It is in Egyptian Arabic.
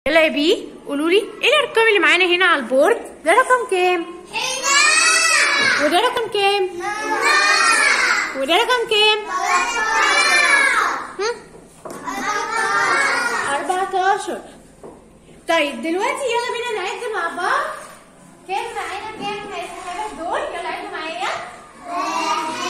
يلا يا بي قولوا لي ايه الارقام اللي معانا هنا على البورد ده رقم كام وده رقم كام وده رقم كام هم؟ 14 طيب دلوقتي يلا بينا نعد مع بعض كام معانا كام هيتحرك دول يلا عدوا معايا واحد